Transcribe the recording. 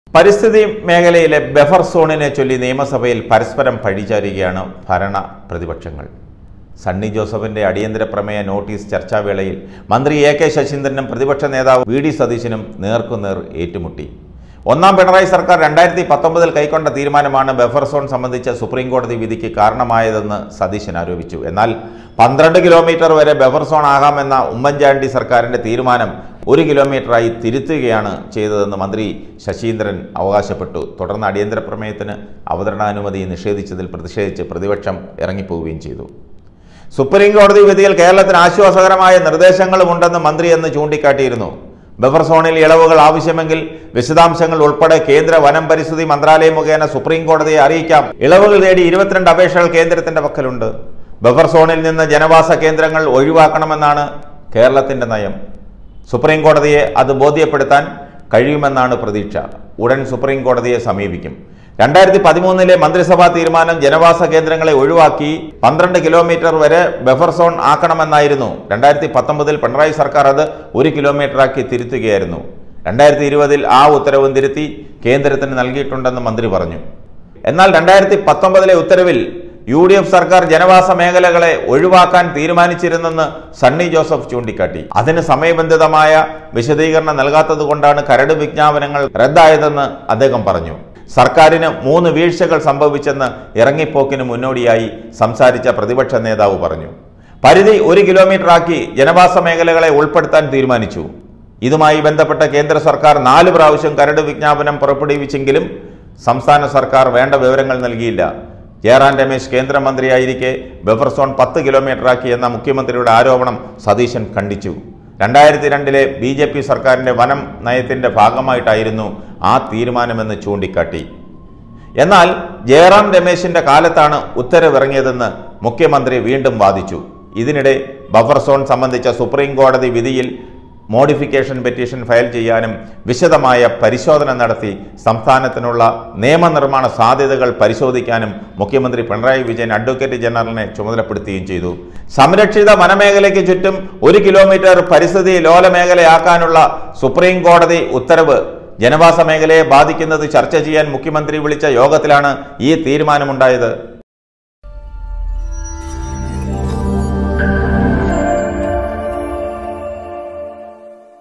പരിസ്ഥിതി മേഖലയിലെ ബഫർ സോണിനെ ചൊല്ലി നിയമസഭയിൽ പരസ്പരം പഴിചാരുകയാണ് ഭരണ പ്രതിപക്ഷങ്ങൾ സണ്ണി ജോസഫിന്റെ അടിയന്തര പ്രമേയ നോട്ടീസ് ചർച്ചാവേളയിൽ മന്ത്രി എ കെ ശശീന്ദ്രനും പ്രതിപക്ഷ നേതാവ് വി ഡി സതീശനും നേർക്കുനേർ ഏറ്റുമുട്ടി ഒന്നാം പിണറായി സർക്കാർ രണ്ടായിരത്തി പത്തൊമ്പതിൽ കൈക്കൊണ്ട തീരുമാനമാണ് ബഫർ സോൺ സംബന്ധിച്ച സുപ്രീം കോടതി വിധിക്ക് കാരണമായതെന്ന് സതീശൻ ആരോപിച്ചു എന്നാൽ പന്ത്രണ്ട് കിലോമീറ്റർ വരെ ബഫർ സോൺ ആകാമെന്ന ഉമ്മൻചാണ്ടി സർക്കാരിന്റെ തീരുമാനം ഒരു കിലോമീറ്ററായി തിരുത്തുകയാണ് ചെയ്തതെന്ന് മന്ത്രി ശശീന്ദ്രൻ അവകാശപ്പെട്ടു തുടർന്ന് അടിയന്തര പ്രമേയത്തിന് അവതരണാനുമതി നിഷേധിച്ചതിൽ പ്രതിഷേധിച്ച് പ്രതിപക്ഷം ഇറങ്ങിപ്പോവുകയും ചെയ്തു സുപ്രീം കോടതി വിധിയിൽ കേരളത്തിന് ആശ്വാസകരമായ നിർദ്ദേശങ്ങളുമുണ്ടെന്ന് മന്ത്രി എന്ന് ചൂണ്ടിക്കാട്ടിയിരുന്നു ബഫർ സോണിൽ ഇളവുകൾ ആവശ്യമെങ്കിൽ വിശദാംശങ്ങൾ ഉൾപ്പെടെ കേന്ദ്ര വനം പരിസ്ഥിതി മന്ത്രാലയം മുഖേന സുപ്രീം കോടതിയെ അറിയിക്കാം ഇളവുകൾ നേടി ഇരുപത്തിരണ്ട് അപേക്ഷകൾ കേന്ദ്രത്തിന്റെ പക്കലുണ്ട് ബഫർ സോണിൽ നിന്ന് ജനവാസ കേന്ദ്രങ്ങൾ ഒഴിവാക്കണമെന്നാണ് കേരളത്തിന്റെ നയം സുപ്രീം കോടതിയെ അത് ബോധ്യപ്പെടുത്താൻ കഴിയുമെന്നാണ് പ്രതീക്ഷ ഉടൻ സുപ്രീം കോടതിയെ സമീപിക്കും രണ്ടായിരത്തി പതിമൂന്നിലെ മന്ത്രിസഭാ തീരുമാനം ജനവാസ കേന്ദ്രങ്ങളെ ഒഴിവാക്കി പന്ത്രണ്ട് കിലോമീറ്റർ വരെ ബഫർ സോൺ ആക്കണമെന്നായിരുന്നു രണ്ടായിരത്തി പത്തൊമ്പതിൽ പിണറായി സർക്കാർ അത് ഒരു കിലോമീറ്ററാക്കി തിരുത്തുകയായിരുന്നു രണ്ടായിരത്തി ഇരുപതിൽ ആ ഉത്തരവും തിരുത്തി കേന്ദ്രത്തിന് നൽകിയിട്ടുണ്ടെന്ന് മന്ത്രി പറഞ്ഞു എന്നാൽ രണ്ടായിരത്തി പത്തൊമ്പതിലെ ഉത്തരവിൽ യു ഡി എഫ് സർക്കാർ ജനവാസ മേഖലകളെ ഒഴിവാക്കാൻ തീരുമാനിച്ചിരുന്നെന്ന് സണ്ണി ജോസഫ് ചൂണ്ടിക്കാട്ടി അതിന് സമയബന്ധിതമായ വിശദീകരണം നൽകാത്തതുകൊണ്ടാണ് കരട് വിജ്ഞാപനങ്ങൾ റദ്ദായതെന്ന് അദ്ദേഹം പറഞ്ഞു സർക്കാരിന് മൂന്ന് വീഴ്ചകൾ സംഭവിച്ചെന്ന് ഇറങ്ങിപ്പോക്കിന് മുന്നോടിയായി സംസാരിച്ച പ്രതിപക്ഷ നേതാവ് പറഞ്ഞു പരിധി ഒരു കിലോമീറ്ററാക്കി ജനവാസ മേഖലകളെ ഉൾപ്പെടുത്താൻ തീരുമാനിച്ചു ഇതുമായി ബന്ധപ്പെട്ട കേന്ദ്ര സർക്കാർ നാല് പ്രാവശ്യം കരട് വിജ്ഞാപനം പുറപ്പെടുവിച്ചെങ്കിലും സംസ്ഥാന സർക്കാർ വേണ്ട വിവരങ്ങൾ നൽകിയില്ല ജയറാം രമേശ് കേന്ദ്രമന്ത്രിയായിരിക്കെ ബഫർ സോൺ പത്ത് കിലോമീറ്ററാക്കി എന്ന മുഖ്യമന്ത്രിയുടെ ആരോപണം സതീശൻ ഖണ്ഡിച്ചു രണ്ടായിരത്തി രണ്ടിലെ ബി ജെ പി സർക്കാരിൻ്റെ വനം നയത്തിൻ്റെ ഭാഗമായിട്ടായിരുന്നു ആ തീരുമാനമെന്ന് ചൂണ്ടിക്കാട്ടി എന്നാൽ ജയറാം രമേശിന്റെ കാലത്താണ് ഉത്തരവിറങ്ങിയതെന്ന് മുഖ്യമന്ത്രി വീണ്ടും വാദിച്ചു ഇതിനിടെ ബഫർ സോൺ സംബന്ധിച്ച സുപ്രീം കോടതി വിധിയിൽ മോഡിഫിക്കേഷൻ പെറ്റീഷൻ ഫയൽ ചെയ്യാനും വിശദമായ പരിശോധന നടത്തി സംസ്ഥാനത്തിനുള്ള നിയമനിർമ്മാണ സാധ്യതകൾ പരിശോധിക്കാനും മുഖ്യമന്ത്രി പിണറായി വിജയൻ അഡ്വക്കേറ്റ് ജനറലിനെ ചുമതലപ്പെടുത്തുകയും ചെയ്തു സംരക്ഷിത വനമേഖലയ്ക്ക് ചുറ്റും ഒരു കിലോമീറ്റർ പരിസ്ഥിതി ലോല മേഖലയാക്കാനുള്ള സുപ്രീം കോടതി ഉത്തരവ് ജനവാസ മേഖലയെ ബാധിക്കുന്നത് ചർച്ച ചെയ്യാൻ മുഖ്യമന്ത്രി വിളിച്ച യോഗത്തിലാണ് ഈ തീരുമാനമുണ്ടായത്